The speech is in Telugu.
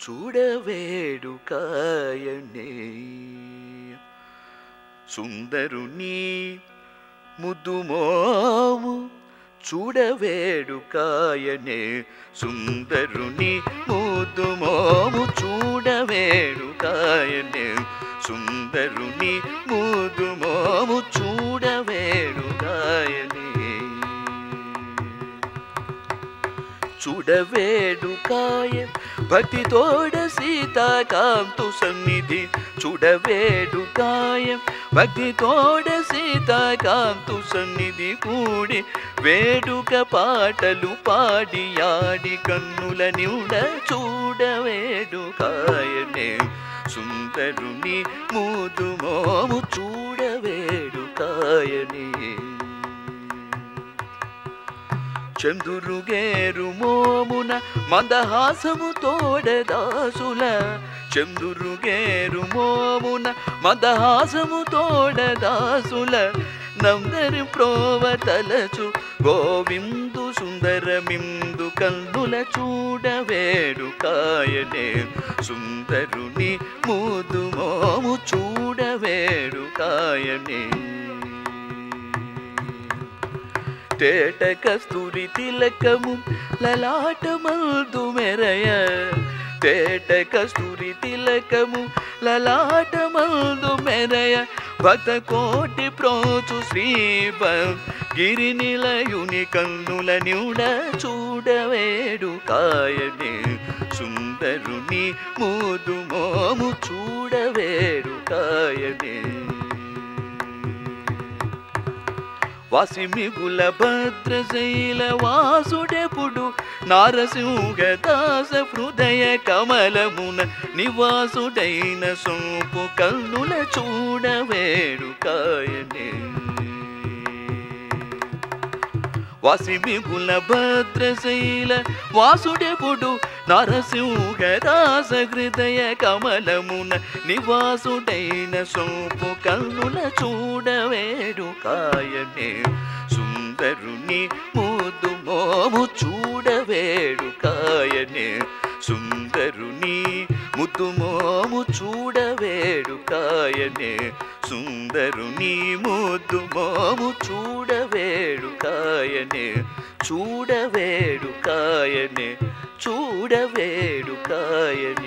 చూడవేడుకాయనే సుందరుని ముద్దుమోము చూడవేడుకాయనే సుందరుని ముద్దుమోము చూడవేడుకాయనే సుందరుని ముద్దుమోము చూడవేడుకాయనే చూడవేడుకాయ భక్తితోడ సీతాకాంతు సన్నిధి చూడవేడుకాయ భక్తితోడ సీతాకాంతు సన్నిధి కూడి వేడుక పాటలు పాడి ఆడి కన్నుల నిండ చూడవేడుకాయనే సుందరుని మూదుమోము చూడవేడుకాయనే చందురుగేరు మోమున మందహాసము తోడదాసుల చందురుగేరు మోమున మందహాసము తోడదాసుల నందరి ప్రోవ తలచు గోవిందు సుందరమిందు కన్నుల చూడవేడు కాయనే సుందరుని మూదు మోము చూడవేడు కాయనే తేట కస్తూరి తిలకము లలాటమందు మెరయ తేట కస్తూరి తిలకము లలాటమందు మెరయ భక్త కోటి ప్రోచు శ్రీబ గిరి నిలయుని కన్నుల నివుడ చూడవేడు కాయనే సుందరుని మూదు మోము చూడవేడు కాయనే వాసిమిగుల భద్రశైల వాసుడెప్పుడు నారసింహదాస హృదయ కమలమున నివాసుడైన సోపు కన్నుల చూడవేడు కాయనే వాసిమిగుల భద్రశైల వాసుడెప్పుడు నరసింహదాస హృదయ కమలమున నివాసుడైన సోపు కన్నుల చూడవేడు కాయనే సుందరుని ముదు మోము చూడవేడు కాయనే సుందరుని ముద్దు మోము చూడవేడు కాయనే సుందరుని ముద్దు మోము చూడవేడు కాయనే చూడవేడు కాయనే చూడవేడు కాయనే